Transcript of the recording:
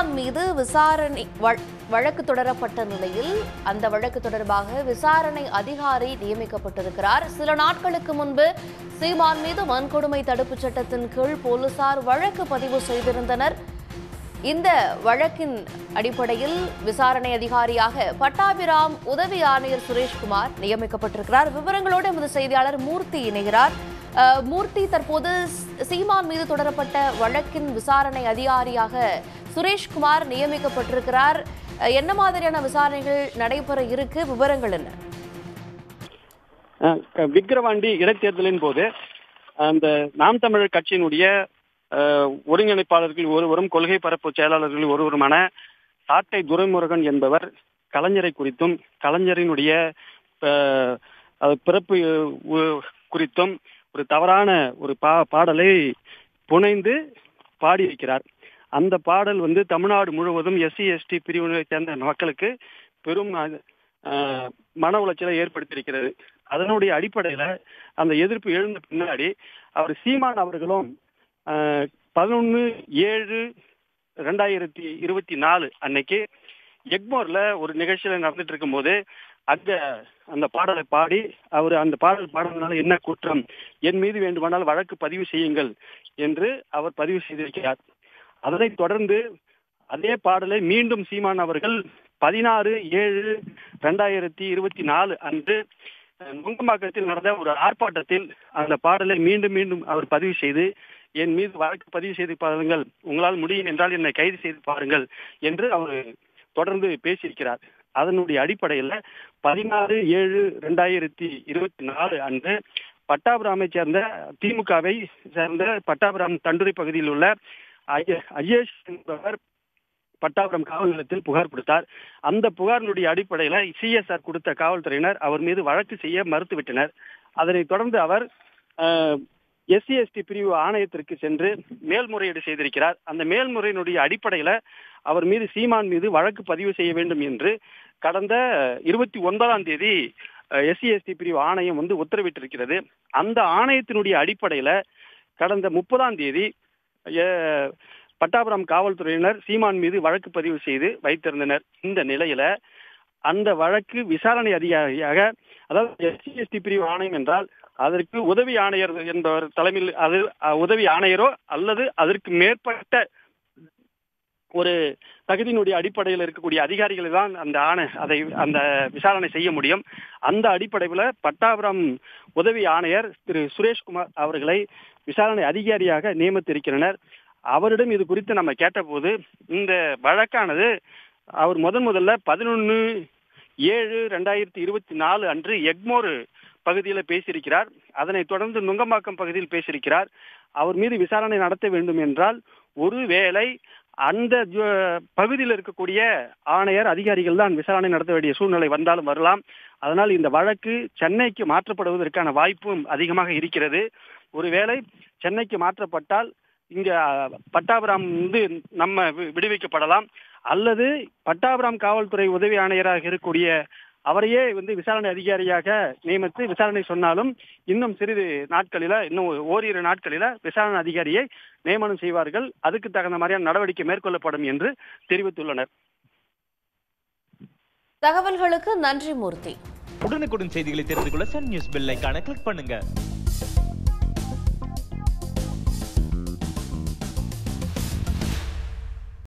சீமான் மீது விசாரணை வழ- வழக்கு தொடரப்பட்ட நிலையில் அந்த வழக்கு தொடர்பாக விசாரணை அதிகாரி நியமிக்கப்பட்டிருக்கிறார் சில நாட்களுக்கு முன்பு சீமான் மீது வன்கொடுமை தடுப்புச் சட்டத்தின் கீழ் போலீசார் வழக்கு பதிவு செய்திருந்தனர் இந்த வழக்கின் அடிப்படையில் விசாரணை அதிகாரியாக பட்டாபிராம் உதவி ஆணையர் சுரேஷ்குமார் நியமிக்கப்பட்டிருக்கிறார் விவரங்களோடு எமது செய்தியாளர் மூர்த்தி இணைகிறார் அஹ், மூர்த்தி தற்போது ஸ்- சீமான் மீது தொடரப்பட்ட வழக்கின் விசாரணை அதிகாரியாக சுரேஷ்குமார் நியமிக்கப்பட்டிருக்கிறார் அஹ், என்ன மாதிரியான விசாரணைகள் நடைபெற இருக்கு விவரங்கள் என்ன அஹ் க- விக்கிரவாண்டி இடைத்தேர்தலின் போது அந்த நாம் தமிழர் கட்சியினுடைய அஹ், ஒருங்கிணைப்பாளர்கள் ஒருவரும் கொள்கை பரப்பு செயலாளர்கள் ஒருவருமான சாட்டை துரைமுருகன் என்பவர் கலைஞரை குறித்தும் கலைஞரினுடைய அஹ், அது பிறப்பு அஹ், உ- குறித்தும் ஒரு தவறான ஒரு பா பாடலை புனைந்து பாடியிருக்கிறார் அந்த பாடல் வந்து தமிழ்நாடு முழுவதும் எஸ்சி எஸ்டி பிரிவினை சேர்ந்த மக்களுக்கு பெரும் அஹ், மன உளைச்சலை ஏற்படுத்தியிருக்கிறது அதனுடைய அடிப்படையில அந்த எதிர்ப்பு எழுந்த பின்னாடி அவர் சீமான் அவர்களும் பதினொன்று ஏழு ரெண்டாயிரத்தி இருபத்தி நாலு அன்னைக்கு எக்மோர்ல ஒரு நிகழ்ச்சியில நடந்துட்டு இருக்கும்போது அங்க அந்த பாடலை பாடி அவர் அந்த பாடல் பாடுறதுனால என்ன குற்றம் என் மீது வேண்டுமானால் வழக்கு பதிவு செய்யுங்கள் என்று அவர் பதிவு செய்திருக்கிறார் அதனைத் தொடர்ந்து அதே பாடலை மீண்டும் சீமான் அவர்கள் பதினாறு ஏழு ரெண்டாயிரத்தி இருபத்தி நாலு அன்று அஹ், நுங்கம்பாக்கத்தில் நடந்த ஒரு ஆர்ப்பாட்டத்தில் அந்த பாடலை மீண்டும் மீண்டும் அவர் பதிவு செய்து என் மீது வழக்கு பதிவு செய்து பாருங்கள் உங்களால் முடியும் என்றால் என்னை கைது செய்து பாருங்கள் என்று அவர் தொடர்ந்து பேசியிருக்கிறார் அதனுடைய அடிப்படையில் பதினாறு ஏழு ரெண்டாயிரத்தி இருபத்தி நாலு அன்று பட்டாபுராமை சேர்ந்த திமுகவை சேர்ந்த பட்டாபுரம் தண்டுரை பகுதியில் உள்ள ஐய- அஜேஷ் என்பவர் பட்டாபுரம் காவல் நிலையத்தில் புகார் கொடுத்தார் அந்த புகாரினுடைய அடிப்படையில சிஎஸ்ஆர் கொடுத்த காவல்துறையினர் அவர் மீது வழக்கு செய்ய மறுத்துவிட்டனர் அதனைத் தொடர்ந்து அவர் எஸ்சி எஸ்டி பிரிவு ஆணையத்திற்கு சென்று மேல்முறையீடு செய்திருக்கிறார் அந்த மேல்முறையினுடைய அடிப்படையில அவர் மீது சீமான் மீது வழக்கு பதிவு செய்ய வேண்டும் என்று கடந்த இருபத்தி ஒன்பதாம் தேதி எஸ்சி எஸ்டி பிரிவு ஆணையம் வந்து உத்தரவிட்டிருக்கிறது அந்த ஆணையத்தினுடைய அடிப்படையில கடந்த முப்பதாம் தேதி அஹ், பட்டாபுரம் காவல்துறையினர் சீமான் மீது வழக்கு பதிவு செய்து வைத்திருந்தனர் இந்த நிலையில அந்த வழக்கு விசாரணை அதிகாரியாக அதாவது எஸ்சி எஸ்டி பிரிவு ஆணையம் என்றால் அதற்கு உதவி ஆணையர் என்பவர் தலைமையில் அது அஹ், உதவி ஆணையரோ அல்லது அதற்கு மேற்பட்ட ஒரு தகுதியினுடைய அடிப்படையில் இருக்கக்கூடிய அதிகாரிகள் தான் அந்த ஆணை அதை அந்த விசாரணை செய்ய முடியும் அந்த அடிப்படையில் பட்டாபுரம் உதவி ஆணையர் திரு சுரேஷ்குமார் அவர்களை விசாரணை அதிகாரியாக நியமித்திருக்கிறனர் அவரிடம் இது குறித்து நம்ம கேட்டபோது இந்த வழக்கானது அவர் முதன் முதல்ல பதினொன்று ஏழு ரெண்டாயிரத்தி இருபத்தி நாலு அன்று எக்மோர் பகுதியில் பேசியிருக்கிறார் அதனைத் தொடர்ந்து நுங்கம்பாக்கம் பகுதியில் பேசியிருக்கிறார் அவர் மீது விசாரணை நடத்த வேண்டும் என்றால் ஒருவேளை அந்த ஜ- பகுதியில் இருக்கக்கூடிய ஆணையர் அதிகாரிகள் தான் விசாரணை நடத்த வேண்டிய சூழ்நிலை வந்தாலும் வரலாம் அதனால் இந்த வழக்கு சென்னைக்கு மாற்றப்படுவதற்கான வாய்ப்பும் அதிகமாக இருக்கிறது ஒருவேளை சென்னைக்கு மாற்றப்பட்டால் இங்க அஹ், பட்டாபுரம் வந்து நம்ம வி- விடுவிக்கப்படலாம் அல்லது பட்டாபுரம் காவல்துறை உதவி ஆணையராக இருக்கக்கூடிய அவரையே வந்து விசாரணை அதிகாரியாக நியமித்து விசாரணை சொன்னாலும் இன்னும் சிறிது நாட்களில இன்னும் ஓரிரு நாட்களில விசாரணை அதிகாரியை நியமனம் செய்வார்கள் அதுக்கு தகுந்த மாதிரியான நடவடிக்கை மேற்கொள்ளப்படும் என்று தெரிவித்துள்ளனர் தகவல்களுக்கு நன்றி மூர்த்தி உடனுக்குடன் செய்திகளை தெரிந்து கொள்ள சன் நியூஸ் பெல் ஐகானை கிளிக் பண்ணுங்க